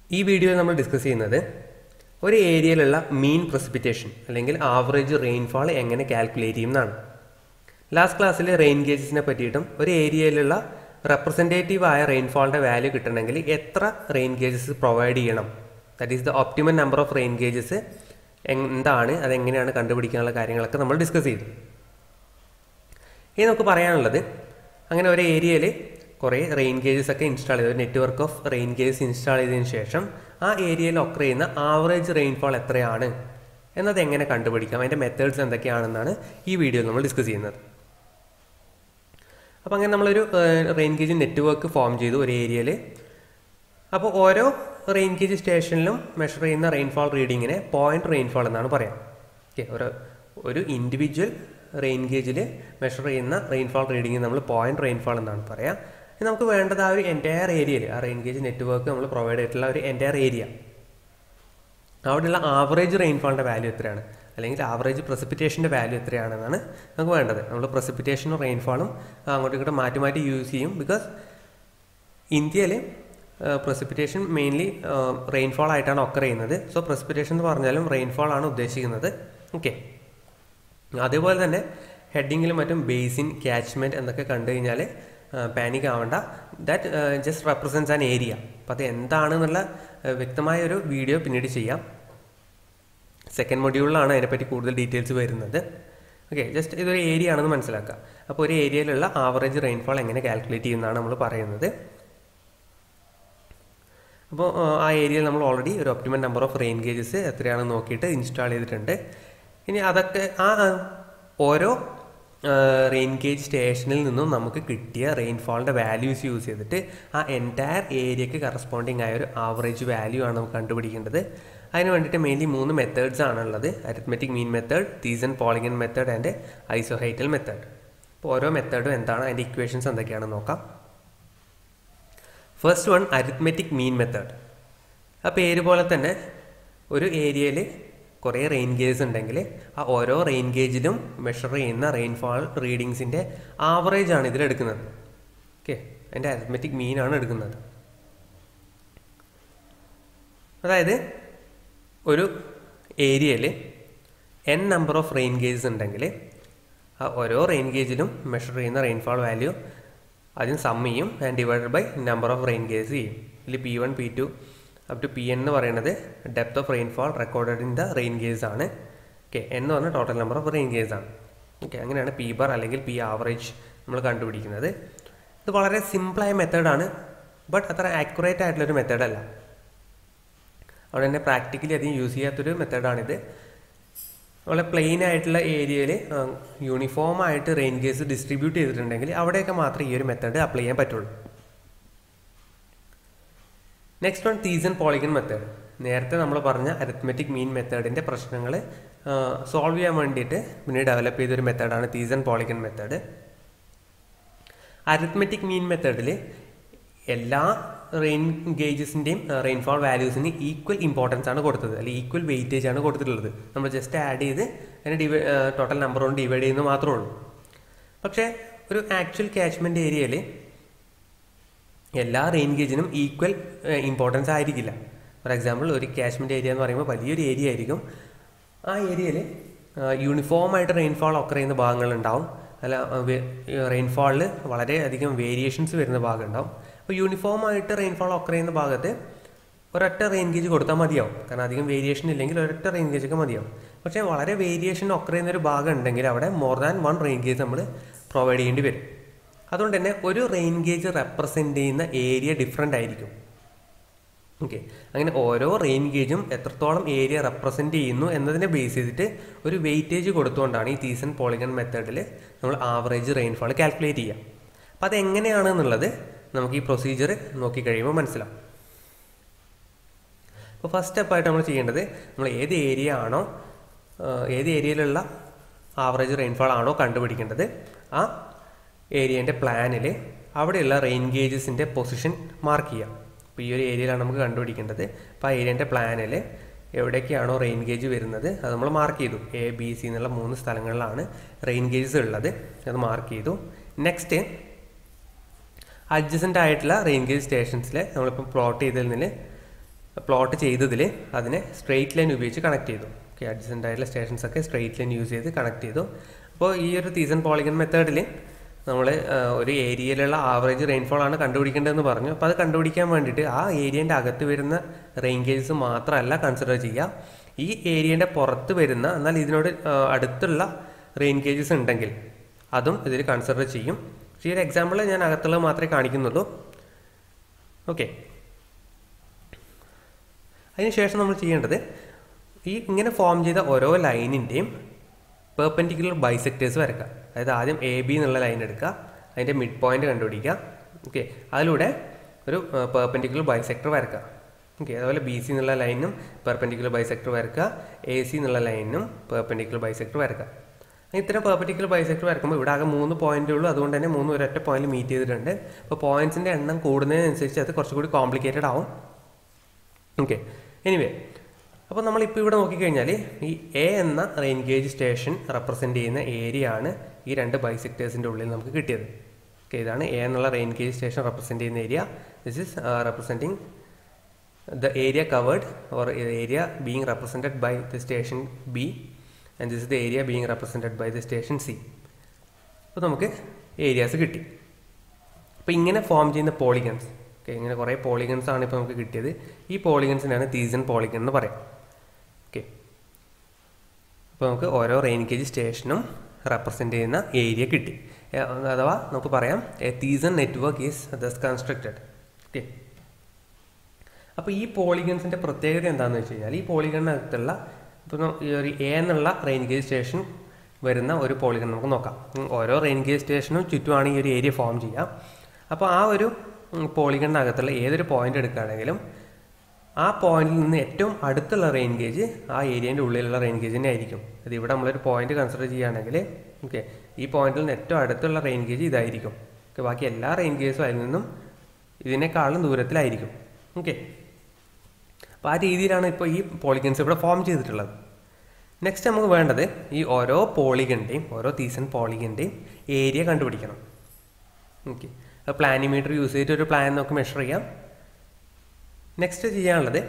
ഈ വീഡിയോയിൽ നമ്മൾ ഡിസ്കസ് ചെയ്യുന്നത് ഒരു ഏരിയയിലുള്ള മീൻ പ്രസിപ്പിറ്റേഷൻ അല്ലെങ്കിൽ ആവറേജ് റെയിൻഫാൾ എങ്ങനെ കാൽക്കുലേറ്റ് ചെയ്യുന്നതാണ് ലാസ്റ്റ് ക്ലാസ്സിൽ റെയിൻ ഗേജസിനെ പറ്റിയിട്ടും ഒരു ഏരിയയിലുള്ള റെപ്രസെൻറ്റേറ്റീവ് ആയ റെയിൻഫാളിൻ്റെ വാല്യൂ കിട്ടണമെങ്കിൽ എത്ര റെയിൻ ഗേജസ് പ്രൊവൈഡ് ചെയ്യണം that is the optimal number of rain gauges എന്താണ് അതെങ്ങനെയാണ് കണ്ടുപിടിക്കാനുള്ള കാര്യങ്ങളൊക്കെ നമ്മൾ ഡിസ്കസ് ചെയ്തു ഇനി നമുക്ക് പറയാനുള്ളത് അങ്ങനെ ഒരു ഏരിയയിൽ കുറേ റെയിൻ ഗേജസ് ഒക്കെ ഇൻസ്റ്റാൾ ചെയ്ത് ഒരു network of rain gauges install ചെയ്തതിന് ശേഷം ആ ഏരിയയിൽ ഒക്കർ ചെയ്യുന്ന ആവറേജ് റെയിൻഫാൾ എത്രയാണ് എന്നത് എങ്ങനെ കണ്ടുപിടിക്കാം അതിൻ്റെ മെത്തേഡ്സ് എന്തൊക്കെയാണെന്നാണ് ഈ വീഡിയോയിൽ നമ്മൾ ഡിസ്കസ് ചെയ്യുന്നത് അപ്പോൾ അങ്ങനെ നമ്മളൊരു റെയിൻ ഗേജ് നെറ്റ്വർക്ക് ഫോം ചെയ്തു ഒരു ഏരിയയിൽ അപ്പോൾ ഓരോ റെയിൻ ഗേജ് സ്റ്റേഷനിലും മെഷർ ചെയ്യുന്ന റെയിൻഫാൾ റീഡിങ്ങിനെ പോയിന്റ് റെയിൻഫാൾ എന്നാണ് പറയാം ഓക്കെ ഒരു ഒരു ഇൻഡിവിജ്വൽ റെയിൻ ഗേജിൽ മെഷർ ചെയ്യുന്ന റെയിൻഫാൾ റീഡിങ് നമ്മൾ പോയിന്റ് റെയിൻഫാൾ എന്നാണ് പറയാം ഇനി നമുക്ക് വേണ്ടത് ആ ഒരു എൻറ്റയർ ഏരിയയിൽ ആ റെയിൻ ഗേജ് നെറ്റ്വർക്ക് നമ്മൾ പ്രൊവൈഡ് ചെയ്തിട്ടുള്ള ഒരു എൻറ്റയർ ഏരിയ അവിടെയുള്ള ആവറേജ് റെയിൻഫാളിൻ്റെ വാല്യൂ എത്രയാണ് അല്ലെങ്കിൽ ആവറേജ് പ്രസിപ്പിറ്റേഷൻ്റെ വാല്യൂ എത്രയാണെന്നാണ് നമുക്ക് വേണ്ടത് നമ്മൾ പ്രസിപ്പിറ്റേഷനും റെയിൻഫാളും അങ്ങോട്ടും ഇങ്ങോട്ടും മാറ്റി മാറ്റി യൂസ് ചെയ്യും ബിക്കോസ് ഇന്ത്യയിൽ പ്രസിപ്പിറ്റേഷൻ മെയിൻലി റെയിൻഫാൾ ആയിട്ടാണ് ഒക്കർ ചെയ്യുന്നത് സോ പ്രസിപ്പിറ്റേഷൻ എന്ന് പറഞ്ഞാലും റെയിൻഫാൾ ആണ് ഉദ്ദേശിക്കുന്നത് ഓക്കെ അതേപോലെ തന്നെ ഹെഡിങ്ങിലും മറ്റും ബേസിൻ ക്യാച്ച്മെൻറ്റ് എന്നൊക്കെ കണ്ടു കഴിഞ്ഞാൽ പാനിക് ആവണ്ട that just represents an area അപ്പോൾ അത് എന്താണെന്നുള്ള വ്യക്തമായ ഒരു വീഡിയോ പിന്നീട് ചെയ്യാം സെക്കൻഡ് മൊഡ്യൂളിലാണ് അതിനെപ്പറ്റി കൂടുതൽ ഡീറ്റെയിൽസ് വരുന്നത് ഓക്കെ ജസ്റ്റ് ഇതൊരു ഏരിയ ആണെന്ന് മനസ്സിലാക്കുക അപ്പോൾ ഒരു ഏരിയയിലുള്ള ആവറേജ് റെയിൻഫാൾ എങ്ങനെ കാൽക്കുലേറ്റ് ചെയ്യുന്നതാണ് നമ്മൾ പറയുന്നത് അപ്പോൾ ആ ഏരിയയിൽ നമ്മൾ ഓൾറെഡി ഒരു optimal number of rain gauges എത്രയാണെന്ന് നോക്കിയിട്ട് ഇൻസ്റ്റാൾ ചെയ്തിട്ടുണ്ട് ഇനി അതൊക്കെ ആ ഓരോ റെയിൻ ഗേജ് സ്റ്റേഷനിൽ നിന്നും നമുക്ക് കിട്ടിയ റെയിൻഫാളിൻ്റെ വാല്യൂസ് യൂസ് ചെയ്തിട്ട് ആ എൻറ്റയർ ഏരിയക്ക് കറസ്പോണ്ടിങ് ആയ ഒരു ആവറേജ് വാല്യൂ ആണ് നമുക്ക് കണ്ടുപിടിക്കേണ്ടത് അതിന് വേണ്ടിയിട്ട് മെയിൻലി മൂന്ന് മെത്തേഡ്സ് ആണുള്ളത് arithmetic mean method Thiessen polygon method and isohyetal method അപ്പോൾ ഓരോ മെത്തേഡും എന്താണ് അതിൻ്റെ ഇക്വേഷൻസ് എന്തൊക്കെയാണെന്ന് നോക്കാം first one arithmetic mean method ആ പേര് പോലെ തന്നെ ഒരു ഏരിയയിൽ കുറേ റെയിൻ ഗേജ് ഉണ്ടെങ്കിൽ ആ ഓരോ റെയിൻ ഗേജിലും മെഷർ ചെയ്യുന്ന റെയിൻഫാൾ റീഡിങ്സിൻ്റെ ആവറേജ് ആണ് ഇതിൽ എടുക്കുന്നത് ഓക്കെ അതിൻ്റെ അരിത്മെറ്റിക് മീൻ ആണ് എടുക്കുന്നത് അതായത് ഒരു ഏരിയയിൽ N number of rain gauges ഉണ്ടെങ്കിൽ ആ ഓരോ റെയിൻ ഗേജിലും മെഷർ ചെയ്യുന്ന റെയിൻഫാൾ വാല്യൂ അതിന് സം ചെയ്യും and divided by number of rain gauge ചെയ്യും ഇതിൽ P one P two up to P N എന്ന് പറയുന്നത് depth of rainfall recorded in the rain gauge ആണ് ഓക്കെ എന്ന് പറഞ്ഞാൽ total number of rain gauge ആണ് ഓക്കെ അങ്ങനെയാണ് പി ബാർ അല്ലെങ്കിൽ പി ആവറേജ് നമ്മൾ കണ്ടുപിടിക്കുന്നത് ഇത് വളരെ സിമ്പിളായ മെത്തേഡാണ് ബട്ട് അത്ര ആക്യുറേറ്റ് ആയിട്ടുള്ളൊരു മെത്തേഡല്ല അവിടെ തന്നെ പ്രാക്ടിക്കലി അധികം യൂസ് ചെയ്യാത്തൊരു മെത്തേഡാണിത് വളരെ പ്ലെയിൻ ആയിട്ടുള്ള ഏരിയയിൽ യൂണിഫോം ആയിട്ട് റെയിൻ ഗേസ് ഡിസ്ട്രിബ്യൂട്ട് ചെയ്തിട്ടുണ്ടെങ്കിൽ അവിടെയൊക്കെ മാത്രമേ ഈ ഒരു മെത്തേഡ് അപ്ലൈ ചെയ്യാൻ പറ്റുള്ളൂ next one Thiessen polygon method നേരത്തെ നമ്മൾ പറഞ്ഞ അരിത്മെറ്റിക് മീൻ മെത്തേഡിൻ്റെ പ്രശ്നങ്ങൾ സോൾവ് ചെയ്യാൻ വേണ്ടിയിട്ട് പിന്നെ ഡെവലപ്പ് ചെയ്തൊരു മെത്തേഡാണ് Thiessen polygon method arithmetic mean മെത്തേഡിൽ എല്ലാ റെയിൻ ഗേജസിൻ്റെയും റെയിൻഫാൾ വാല്യൂസിന് ഈക്വൽ ഇമ്പോർട്ടൻസ് ആണ് കൊടുത്തത് അല്ലെങ്കിൽ ഈക്വൽ വെയിറ്റേജ് ആണ് കൊടുത്തിട്ടുള്ളത് നമ്മൾ ജസ്റ്റ് ആഡ് ചെയ്ത് അതിനെ ഡിവൈ ടോട്ടൽ നമ്പർ കൊണ്ട് ഡിവൈഡ് ചെയ്യുന്നത് മാത്രമേ ഉള്ളൂ പക്ഷേ ഒരു ആക്ച്വൽ ക്യാച്ച്മെൻറ്റ് ഏരിയയിൽ എല്ലാ റെയിൻ ഗേജിനും ഈക്വൽ ഇമ്പോർട്ടൻസ് ആയിരിക്കില്ല ഫോർ എക്സാമ്പിൾ ഒരു ക്യാച്ച്മെൻറ്റ് ഏരിയ എന്ന് പറയുമ്പോൾ വലിയൊരു ഏരിയ ആയിരിക്കും ആ ഏരിയയിൽ യൂണിഫോം ആയിട്ട് റെയിൻഫാൾ ഒക്കെ ചെയ്യുന്ന ഭാഗങ്ങളുണ്ടാവും അല്ല റെയിൻഫാളിൽ വളരെയധികം വേരിയേഷൻസ് വരുന്ന ഭാഗം ഉണ്ടാവും അപ്പോൾ യൂണിഫോം ആയിട്ട് റെയിൻഫാൾ ഒക്കെ ചെയ്യുന്ന ഭാഗത്ത് ഒരൊറ്റ റെയിൻ ഗേജ് കൊടുത്താൽ മതിയാവും കാരണം അധികം വേരിയേഷൻ ഇല്ലെങ്കിൽ ഒരൊറ്റ റെയിൻ ഗേജ് ഒക്കെ മതിയാവും പക്ഷേ വളരെ വേരിയേഷൻ ഒക്കെ ചെയ്യുന്ന ഒരു ഭാഗം ഉണ്ടെങ്കിൽ അവിടെ more than one rain gauge നമ്മൾ പ്രൊവൈഡ് ചെയ്യേണ്ടി വരും അതുകൊണ്ട് തന്നെ ഒരു റെയിൻ ഗേജ് റെപ്രസെൻ്റ് ചെയ്യുന്ന ഏരിയ ഡിഫറെൻ്റ് ആയിരിക്കും ഓക്കെ അങ്ങനെ ഓരോ റെയിൻ ഗേജും എത്രത്തോളം ഏരിയ റെപ്രസെൻ്റ് ചെയ്യുന്നു എന്നതിനെ ബേസ് ചെയ്തിട്ട് ഒരു വെയിറ്റേജ് കൊടുത്തുകൊണ്ടാണ് ഈ തീസൺ പോളിഗൺ മെത്തേഡിൽ നമ്മൾ ആവറേജ് റെയിൻഫാൾ കാൽക്കുലേറ്റ് ചെയ്യുക അപ്പോൾ അതെങ്ങനെയാണെന്നുള്ളത് നമുക്ക് ഈ പ്രൊസീജിയർ നോക്കിക്കഴിയുമ്പോൾ മനസ്സിലാവും അപ്പോൾ ഫസ്റ്റ് സ്റ്റെപ്പായിട്ട് നമ്മൾ ചെയ്യേണ്ടത് നമ്മൾ ഏത് ഏരിയ ആണോ ഏത് ഏരിയയിലുള്ള ആവറേജ് റെയിൻഫാൾ ആണോ കണ്ടുപിടിക്കേണ്ടത് ആ ഏരിയേൻ്റെ പ്ലാനിൽ അവിടെയുള്ള റെയിൻ ഗേജസിൻ്റെ പൊസിഷൻ മാർക്ക് ചെയ്യാം അപ്പോൾ ഈ ഒരു ഏരിയയിലാണ് നമുക്ക് കണ്ടുപിടിക്കേണ്ടത് അപ്പോൾ ആ ഏരിയൻ്റെ പ്ലാനിൽ എവിടേക്കാണോ റെയിൻ ഗേജ് വരുന്നത് അത് നമ്മൾ മാർക്ക് ചെയ്തു എ ബി സി എന്നുള്ള മൂന്ന് സ്ഥലങ്ങളിലാണ് റെയിൻ ഗേജസ് ഉള്ളത് അത് മാർക്ക് ചെയ്തു നെക്സ്റ്റ് അഡ്ജസൻ്റ് ആയിട്ടുള്ള റെയിൻ ഗേജ് സ്റ്റേഷൻസിൽ നമ്മളിപ്പോൾ പ്ലോട്ട് ചെയ്തതിൽ നിന്ന് പ്ലോട്ട് ചെയ്തതിൽ അതിനെ സ്ട്രെയിറ്റ് ലൈൻ ഉപയോഗിച്ച് കണക്ട് ചെയ്തു ഓക്കെ അഡ്ജസൻ്റ് ആയിട്ടുള്ള സ്റ്റേഷൻസ് ഒക്കെ സ്ട്രെയിറ്റ് ലൈൻ യൂസ് ചെയ്ത് കണക്ട് ചെയ്തു അപ്പോൾ ഈ ഒരു തീസൺ പോളിഗൺ മെത്തേഡിൽ നമ്മൾ ഒരു ഏരിയയിലുള്ള ആവറേജ് റെയിൻഫോൾ ആണ് കണ്ടുപിടിക്കേണ്ടതെന്ന് പറഞ്ഞു അപ്പോൾ അത് കണ്ടുപിടിക്കാൻ വേണ്ടിയിട്ട് ആ ഏരിയൻ്റെ അകത്ത് വരുന്ന റേഞ്ചേജസ് മാത്രമല്ല കൺസിഡർ ചെയ്യുക ഈ ഏരിയൻ്റെ പുറത്ത് വരുന്ന എന്നാൽ ഇതിനോട് ആ, അടുത്തുള്ള റെയിൻ ഗേജസ് ഉണ്ടെങ്കിൽ അതും ഇതിൽ കൺസിഡർ ചെയ്യും ഈ ഒരു എക്സാമ്പിൾ ഞാൻ അകത്തുള്ളത് മാത്രമേ കാണിക്കുന്നുള്ളൂ ഓക്കെ അതിനുശേഷം നമ്മൾ ചെയ്യേണ്ടത് ഈ ഇങ്ങനെ ഫോം ചെയ്ത ഓരോ ലൈനിൻ്റെയും പെർപെൻഡിക്കുലർ ബൈസെക്ടേഴ്സ് വരക്കുക അതായത് ആദ്യം എ ബി എന്നുള്ള ലൈൻ എടുക്കുക അതിൻ്റെ മിഡ് പോയിന്റ് കണ്ടുപിടിക്കുക ഓക്കെ അതിലൂടെ ഒരു പെർപെൻഡിക്കുലർ ബൈസെക്ടർ വരക്കുക ഓക്കെ അതുപോലെ ബി സി എന്നുള്ള ലൈനും പെർപെൻഡിക്കുലർ ബൈസെക്ടർ വരക്കുക എ സി എന്നുള്ള ലൈനും പെർപെൻഡിക്കുലർ ബൈസെക്ടർ വരക്കുക ഇത്തരം പെർപെൻഡിക്കുലർ ബൈസെക്ടർ വരക്കുമ്പോൾ ഇവിടെ ആകെ മൂന്ന് പോയിന്റേ ഉള്ളൂ അതുകൊണ്ട് തന്നെ മൂന്ന് ഒരൊറ്റ പോയിന്റ് മീറ്റ് ചെയ്തിട്ടുണ്ട് അപ്പോൾ പോയിന്റ്സിൻ്റെ എണ്ണം കൂടുന്നതിനനുസരിച്ച് അത് കുറച്ചുകൂടി കോംപ്ലിക്കേറ്റഡ് ആവും ഓക്കെ എനിവേ അപ്പോൾ നമ്മളിപ്പോൾ ഇവിടെ നോക്കിക്കഴിഞ്ഞാൽ ഈ എ എന്ന റെയിൻ ഗേജ് സ്റ്റേഷൻ റെപ്രസെൻ്റ് ചെയ്യുന്ന ഏരിയ ആണ് ഈ രണ്ട് ബൈസെക്ടേഴ്സിൻ്റെ ഉള്ളിൽ നമുക്ക് കിട്ടിയത് ഓക്കെ ഇതാണ് എ എന്നുള്ള റെയിൻ ഗേജ് സ്റ്റേഷൻ റെപ്രസെൻ്റ് ചെയ്യുന്ന area this is representing the area covered or area being represented by the station B and this is the area being represented by the station C. അപ്പോൾ നമുക്ക് areas കിട്ടി അപ്പോൾ ഇങ്ങനെ form ചെയ്യുന്ന polygons okay ഇങ്ങനെ കുറേ polygons ആണ് ഇപ്പോൾ നമുക്ക് കിട്ടിയത് ഈ പോളിഗൺസിനാണ് തീസൺ പോളിഗൺ എന്ന് പറയാം ഓക്കെ അപ്പോൾ നമുക്ക് ഓരോ റെയിൻ ഗേജ് സ്റ്റേഷനും റെപ്രസെൻ്റ് ചെയ്യുന്ന ഏരിയ കിട്ടി ഏ, അഥവാ നമുക്ക് പറയാം A Thiessen network is thus constructed okay അപ്പോൾ ഈ പോളിഗൺസിൻ്റെ പ്രത്യേകത എന്താണെന്ന് വെച്ച് കഴിഞ്ഞാൽ ഈ പോളിഗണിനകത്തുള്ള ഇപ്പോൾ ന- ഈ ഒരു എ എന്നുള്ള റെയിൻ ഗേജ് സ്റ്റേഷൻ വരുന്ന ഒരു പോളിഗൺ നമുക്ക് നോക്കാം ഉം, ഓരോ റെയിൻ ഗേജ് സ്റ്റേഷനും ചുറ്റുമാണ് ഈ ഒരു ഏരിയ ഫോം ചെയ്യുക അപ്പോൾ ആ ഒരു പോളിഗണിനകത്തുള്ള ഏതൊരു പോയിന്റ് എടുക്കുകയാണെങ്കിലും ആ പോയിന്റിൽ നിന്ന് ഏറ്റവും അടുത്തുള്ള റെയിൻ ഗേജ് ആ ഏരിയൻ്റെ ഉള്ളിലുള്ള റെയിൻ ഗേജ് തന്നെ ആയിരിക്കും അത് ഇവിടെ നമ്മളൊരു പോയിന്റ് കൺസിഡർ ചെയ്യുകയാണെങ്കിൽ ഓക്കെ ഈ പോയിന്റിൽ നിന്ന് ഏറ്റവും അടുത്തുള്ള റെയിൻ ഗേജ് ഇതായിരിക്കും ഓക്കെ ബാക്കി എല്ലാ റെയിൻ ഗേജും അതിൽ നിന്നും ഇതിനേക്കാളും ദൂരത്തിലായിരിക്കും ഓക്കെ അപ്പോൾ ആ രീതിയിലാണ് ഇപ്പോൾ ഈ പോളിഗൺസ് ഇവിടെ ഫോം ചെയ്തിട്ടുള്ളത് നെക്സ്റ്റ് നമുക്ക് വേണ്ടത് ഈ ഓരോ പോളിഗൻ്റെയും ഓരോ തീസൺ പോളിഗൻ്റെയും ഏരിയ കണ്ടുപിടിക്കണം ഓക്കെ അപ്പോൾ പ്ലാനിമീറ്റർ യൂസ് ചെയ്തിട്ട് ഒരു പ്ലാൻ നമുക്ക് മെഷർ ചെയ്യാം നെക്സ്റ്റ് ചെയ്യാനുള്ളത്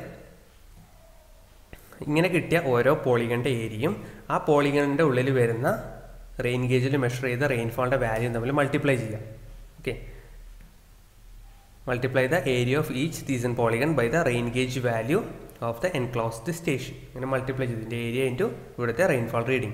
ഇങ്ങനെ കിട്ടിയ ഓരോ പോളിഗണിൻ്റെ ഏരിയയും ആ പോളിഗണിൻ്റെ ഉള്ളിൽ വരുന്ന റെയിൻ ഗേജിൽ മെഷർ ചെയ്ത റെയിൻഫോളിൻ്റെ വാല്യൂ തമ്മിൽ മൾട്ടിപ്ലൈ ചെയ്യാം okay multiply the area of each Thiessen polygon by the rain gauge value of the enclosed station അങ്ങനെ മൾട്ടിപ്ലൈ ചെയ്തു ഇതിൻ്റെ ഏരിയ ഇൻറ്റു ഇവിടുത്തെ റെയിൻഫോൾ റീഡിങ്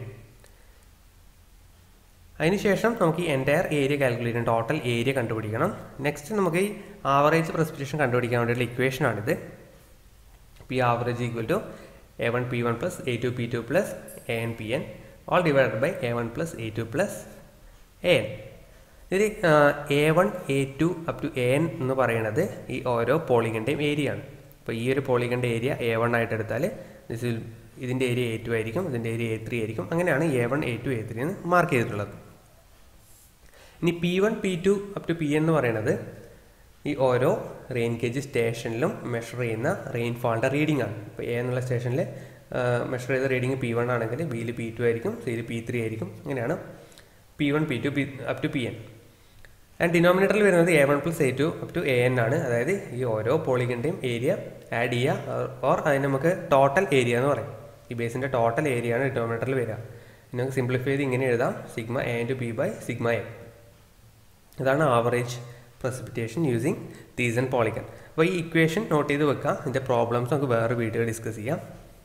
അതിനുശേഷം നമുക്ക് ഈ എൻറ്റയർ ഏരിയ കാൽക്കുലേറ്റ് ചെയ്യണം ടോട്ടൽ ഏരിയ കണ്ടുപിടിക്കണം നെക്സ്റ്റ് നമുക്ക് ഈ ആവറേജ് പ്രസിപ്പിറ്റേഷൻ കണ്ടുപിടിക്കാൻ വേണ്ടിയുള്ള ഇക്വേഷനാണിത് P average equal to A one P one plus A two P two plus A N P N all divided by A one plus A two plus A N ഇതിൽ A one A two up to A N എന്ന് പറയുന്നത് ഈ ഓരോ പോളിഗൻ്റെയും area ആണ് അപ്പോൾ ഈ ഒരു പോളിഗൻ്റെ ഏരിയ എ വൺ ആയിട്ട് എടുത്താൽ ദിസ് ഇതിൻ്റെ ഏരിയ എ ടു ആയിരിക്കും ഇതിൻ്റെ ഏരിയ എ ത്രീ ആയിരിക്കും അങ്ങനെയാണ് A one A two A three എന്ന് മാർക്ക് ചെയ്തിട്ടുള്ളത് ഇനി P one P two up to P എന്ന് പറയുന്നത് ഈ ഓരോ റെയിൻ ഗേജ് സ്റ്റേഷനിലും മെഷർ ചെയ്യുന്ന റെയിൻഫാളിൻ്റെ റീഡിംഗ് ആണ് ഇപ്പോൾ എ എന്നുള്ള സ്റ്റേഷനിൽ മെഷർ ചെയ്ത റീഡിംഗ് പി വൺ ആണെങ്കിൽ ബിയിൽ പി ടു ആയിരിക്കും സിയിൽ പി ത്രീ ആയിരിക്കും അങ്ങനെയാണ് P one P two P up to P N and ഡിനോമിനേറ്ററിൽ വരുന്നത് A one plus A two up to A N ആണ് അതായത് ഈ ഓരോ പോളിഗൻ്റെയും ഏരിയ ആഡ് ചെയ്യുക ഓർ അതിന് നമുക്ക് ടോട്ടൽ ഏരിയ എന്ന് പറയും ഈ ബേസിൻ്റെ ടോട്ടൽ ഏരിയ ആണ് ഡിനോമിനേറ്ററിൽ വരിക ഇനി നമുക്ക് സിംപ്ലിഫൈ ചെയ്ത് ഇങ്ങനെ എഴുതാം sigma A into P by sigma A ഇതാണ് average precipitation using Thiessen polygon അപ്പോൾ ഈ ഇക്വേഷൻ നോട്ട് ചെയ്ത് വെക്കാം ഇതിൻ്റെ പ്രോബ്ലംസ് നമുക്ക് വേറെ വീഡിയോ ഡിസ്കസ് ചെയ്യാം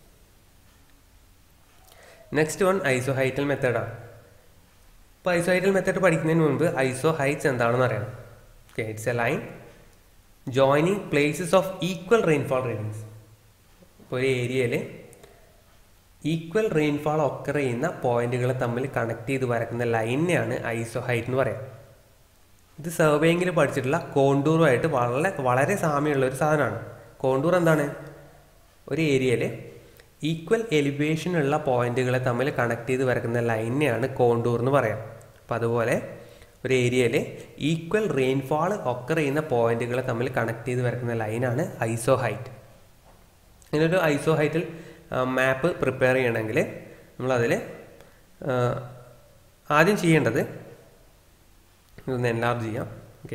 നെക്സ്റ്റ് വൺ ഐസോ ഹൈറ്റൽ മെത്തേഡാണ് ഇപ്പോൾ ഐസോ ഹൈറ്റൽ മെത്തേഡ് പഠിക്കുന്നതിന് മുൻപ് ഐസോ ഹൈറ്റ്സ് എന്താണെന്ന് അറിയണം okay it's a line joining places of equal rainfall readings ഇപ്പോൾ ഒരു ഏരിയയിൽ ഈക്വൽ റെയിൻഫാൾ ഒക്കർ ചെയ്യുന്ന പോയിന്റുകളെ തമ്മിൽ കണക്ട് ചെയ്ത് വരക്കുന്ന ലൈനെയാണ് ഐസോ ഹൈറ്റ് എന്ന് പറയുന്നത് ഇത് സർവേയിങ്ങിൽ പഠിച്ചിട്ടുള്ള കോണ്ടൂറുമായിട്ട് വളരെ വളരെ സാമ്യമുള്ള ഒരു സാധനമാണ് കോണ്ടൂർ എന്താണ് ഒരു ഏരിയയിൽ ഈക്വൽ എലിവേഷൻ ഉള്ള പോയിന്റുകളെ തമ്മിൽ കണക്ട് ചെയ്ത് വരക്കുന്ന ലൈനെയാണ് കോണ്ടൂർ എന്ന് പറയാം അപ്പം അതുപോലെ ഒരു ഏരിയയിൽ ഈക്വൽ റെയിൻഫാൾ ഒക്കർ ചെയ്യുന്ന പോയിന്റുകളെ തമ്മിൽ കണക്ട് ചെയ്ത് വരക്കുന്ന ലൈനാണ് ഐസോ ഹൈറ്റ് ഇങ്ങനൊരു ഐസോ ഹൈറ്റിൽ മാപ്പ് പ്രിപ്പയർ ചെയ്യണമെങ്കിൽ നമ്മളതിൽ ആദ്യം ചെയ്യേണ്ടത് ഇതൊന്ന് എൻലാർജ് ചെയ്യാം ഓക്കെ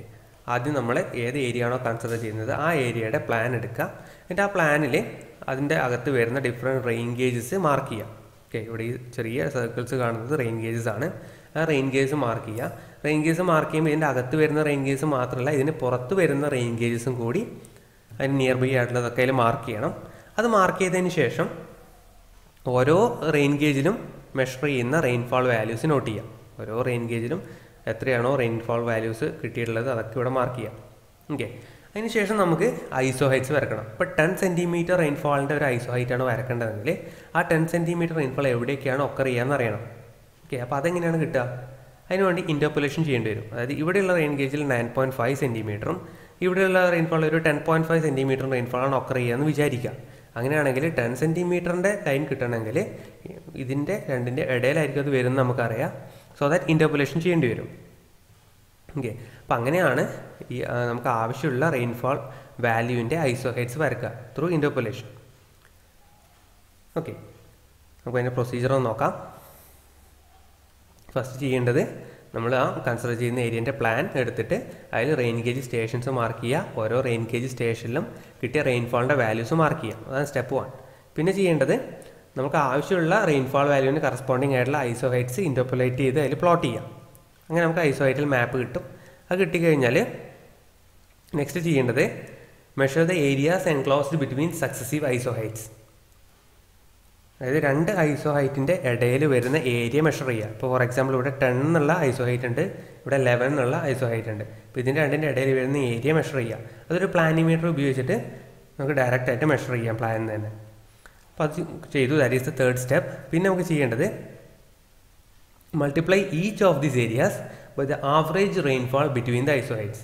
ആദ്യം നമ്മൾ ഏത് ഏരിയ ആണോ കൺസിഡർ ചെയ്യുന്നത് ആ ഏരിയയുടെ പ്ലാൻ എടുക്കുക എന്നിട്ട് ആ പ്ലാനിൽ അതിൻ്റെ അകത്ത് വരുന്ന ഡിഫറെൻറ്റ് റെയിൻ ഗേജസ് മാർക്ക് ചെയ്യുക ഓക്കെ ഇവിടെ ഈ ചെറിയ സർക്കിൾസ് കാണുന്നത് റെയിൻ ഗേജസ് ആണ് ആ റെയിൻ ഗേജസ് മാർക്ക് ചെയ്യുക റെയിൻ ഗേജസ് മാർക്ക് ചെയ്യുമ്പോൾ ഇതിൻ്റെ അകത്ത് വരുന്ന റെയിൻ ഗേജസ് മാത്രമല്ല ഇതിന് പുറത്ത് വരുന്ന റെയിൻ ഗേജസും കൂടി അതിന് നിയർ ബൈ ആയിട്ടുള്ളതൊക്കെ അതിൽ മാർക്ക് ചെയ്യണം അത് മാർക്ക് ചെയ്തതിന് ശേഷം ഓരോ റെയിൻ ഗേജിലും മെഷർ ചെയ്യുന്ന റെയിൻഫാൾ വാല്യൂസ് നോട്ട് ചെയ്യാം ഓരോ റെയിൻ ഗേജിലും എത്രയാണോ റെയിൻഫാൾ വാല്യൂസ് കിട്ടിയിട്ടുള്ളത് അതൊക്കെ ഇവിടെ മാർക്ക് ചെയ്യാം ഓക്കെ അതിനുശേഷം നമുക്ക് ഐസോ ഹൈറ്റ്സ് വരക്കണം ഇപ്പോൾ ടെൻ സെൻറ്റിമീറ്റർ റെയിൻഫാളിൻ്റെ ഒരു ഐസോ ഹൈറ്റ് ആണ് വരക്കേണ്ടതെങ്കിൽ ആ ടെൻ സെൻറ്റിമീറ്റർ റെയിൻഫാൾ എവിടെയൊക്കെയാണ് ഒക്കർ ചെയ്യാന്ന് അറിയണം ഓക്കെ അപ്പോൾ അതെങ്ങനെയാണ് കിട്ടുക അതിനുവേണ്ടി ഇൻ്റർപൊലേഷൻ ചെയ്യേണ്ടി വരും അതായത് ഇവിടെയുള്ള റെയിൻ ഗേജിൽ നയൻ പോയിൻറ്റ് ഫൈവ് സെൻറ്റിമീറ്ററും ഇവിടെയുള്ള റെയിൻഫാൾ ഒരു ടെൻ പോയിൻറ്റ് ഫൈവ് സെൻറ്റിമീറ്റർ റെയിൻഫാളാണ് ഒക്കർ ചെയ്യുകയെന്ന് വിചാരിക്കുക അങ്ങനെയാണെങ്കിൽ ടെൻ സെൻറ്റിമീറ്ററിൻ്റെ ലൈൻ കിട്ടണമെങ്കിൽ ഇതിൻ്റെ രണ്ടിൻ്റെ ഇടയിലായിരിക്കും അത് വരുന്നത് നമുക്കറിയാം സോ ദാറ്റ് ഇൻ്റർപൊലേഷൻ ചെയ്യേണ്ടി വരും ഓക്കെ അപ്പം അങ്ങനെയാണ് ഈ ആ, നമുക്ക് ആവശ്യമുള്ള റെയിൻഫാൾ വാല്യൂവിൻ്റെ ഐസോ ഹെഡ്സ് വരക്കുക ത്രൂ ഇൻ്റർപൊലേഷൻ ഓക്കെ നമുക്ക് അതിൻ്റെ പ്രൊസീജിയർ ഒന്ന് നോക്കാം ഫസ്റ്റ് ചെയ്യേണ്ടത് നമ്മൾ ആ കൺസിഡർ ചെയ്യുന്ന ഏരിയൻ്റെ പ്ലാൻ എടുത്തിട്ട് അതിൽ റെയിൻ ഗേജ് സ്റ്റേഷൻസ് മാർക്ക് ചെയ്യുക ഓരോ റെയിൻ ഗേജ് സ്റ്റേഷനിലും കിട്ടിയ റെയിൻഫാളിൻ്റെ വാല്യൂസ് മാർക്ക് ചെയ്യാം അതാണ് സ്റ്റെപ്പ് വൺ പിന്നെ ചെയ്യേണ്ടത് നമുക്ക് ആവശ്യമുള്ള റെയിൻഫാൾ വാല്യൂവിന് കറസ്പോണ്ടിങ് ആയിട്ടുള്ള ഐസോ ഹൈറ്റ്സ് ഇൻ്റർപൊലേറ്റ് ചെയ്ത് അതിൽ പ്ലോട്ട് ചെയ്യാം അങ്ങനെ നമുക്ക് ഐസോ ഹൈറ്റിൽ മാപ്പ് കിട്ടും അത് കിട്ടിക്കഴിഞ്ഞാൽ നെക്സ്റ്റ് ചെയ്യേണ്ടത് measure the areas enclosed between successive isohyets അതായത് രണ്ട് ഐസോ ഹൈറ്റിൻ്റെ ഇടയിൽ വരുന്ന ഏരിയ മെഷർ ചെയ്യുക ഇപ്പോൾ ഫോർ എക്സാമ്പിൾ ഇവിടെ ടെൻ എന്നുള്ള ഐസോ ഹൈറ്റ് ഉണ്ട് ഇവിടെ ലെവൻ എന്നുള്ള ഐസോ ഹൈറ്റ് ഉണ്ട് അപ്പോൾ ഇതിൻ്റെ രണ്ടിൻ്റെ ഇടയിൽ വരുന്ന ഏരിയ മെഷർ ചെയ്യുക അതൊരു പ്ലാനിമീറ്റർ ഉപയോഗിച്ചിട്ട് നമുക്ക് ഡയറക്റ്റ് ആയിട്ട് മെഷർ ചെയ്യാം പ്ലാനിൽ തന്നെ അപ്പോൾ അത് ചെയ്തു that is the third step പിന്നെ നമുക്ക് ചെയ്യേണ്ടത് multiply each of these areas by the average rainfall between the isohyets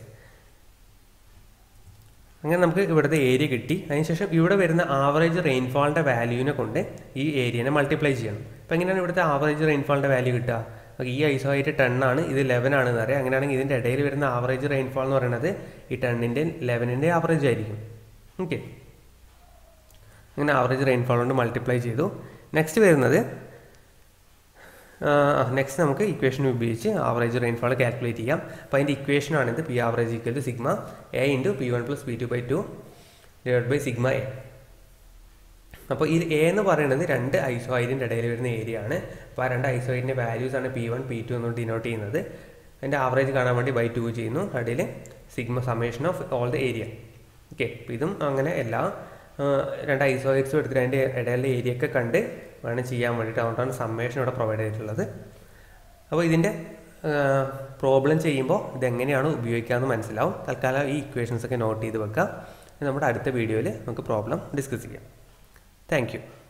അങ്ങനെ നമുക്ക് ഇവിടുത്തെ ഏരിയ കിട്ടി അതിനുശേഷം ഇവിടെ വരുന്ന ആവറേജ് റെയിൻഫാളിൻ്റെ വാല്യൂവിനെ കൊണ്ട് ഈ ഏരിയനെ മൾട്ടിപ്ലൈ ചെയ്യണം അപ്പോൾ എങ്ങനെയാണ് ഇവിടുത്തെ ആവറേജ് റെയിൻഫാളിൻ്റെ വാല്യൂ കിട്ടുക നമുക്ക് ഈ ഐസോ ഹൈറ്റ് ടെൻ ആണ് ഇത് ലെവൻ ആണെന്ന് അറിയാം അങ്ങനെയാണെങ്കിൽ ഇതിൻ്റെ ഇടയിൽ വരുന്ന ആവറേജ് റെയിൻഫാൾ എന്ന് പറയുന്നത് ഈ ടെന്നിൻ്റെ ലെവനിൻ്റെ ആവറേജ് ആയിരിക്കും ഓക്കെ അങ്ങനെ ആവറേജ് റെയിൻഫാൾ കൊണ്ട് മൾട്ടിപ്ലൈ ചെയ്തു നെക്സ്റ്റ് വരുന്നത് നെക്സ്റ്റ് നമുക്ക് ഇക്വേഷൻ ഉപയോഗിച്ച് ആവറേജ് റെയിൻഫാൾ കാൽക്കുലേറ്റ് ചെയ്യാം അപ്പോൾ അതിൻ്റെ ഇക്വേഷൻ ആണിത് P average equal to sigma A into P one plus P two by two divide by sigma A അപ്പോൾ ഈ എ എന്ന് പറയുന്നത് രണ്ട് ഐസോഹൈറ്റിൻ്റെ ഇടയിൽ വരുന്ന ഏരിയ ആണ് അപ്പോൾ ആ രണ്ട് ഐസോഹൈറ്റിൻ്റെ വാല്യൂസ് ആണ് പി വൺ പി ടു എന്ന് ഡിനോട്ട് ചെയ്യുന്നത് അതിൻ്റെ ആവറേജ് കാണാൻ വേണ്ടി ബൈ ടു ചെയ്യുന്നു അതിൽ sigma summation of all the area okay അപ്പോൾ ഇതും അങ്ങനെ എല്ലാ ആ, രണ്ട് ഐസോഹൈറ്റ്സും എടുത്തിട്ട് അതിൻ്റെ ഇടയിലെ ഏരിയ ഒക്കെ കണ്ട് വേണം ചെയ്യാൻ വേണ്ടിയിട്ട് അതുകൊണ്ടാണ് സമ്മേഷൻ ഇവിടെ പ്രൊവൈഡ് ചെയ്തിട്ടുള്ളത് അപ്പോൾ ഇതിൻ്റെ പ്രോബ്ലം ചെയ്യുമ്പോൾ ഇതെങ്ങനെയാണ് ഉപയോഗിക്കാമെന്ന് മനസ്സിലാവും തൽക്കാലം ഈ ഇക്വേഷൻസ് ഒക്കെ നോട്ട് ചെയ്ത് വെക്കാം നമ്മുടെ അടുത്ത വീഡിയോയിൽ നമുക്ക് പ്രോബ്ലം ഡിസ്കസ് ചെയ്യാം താങ്ക് യു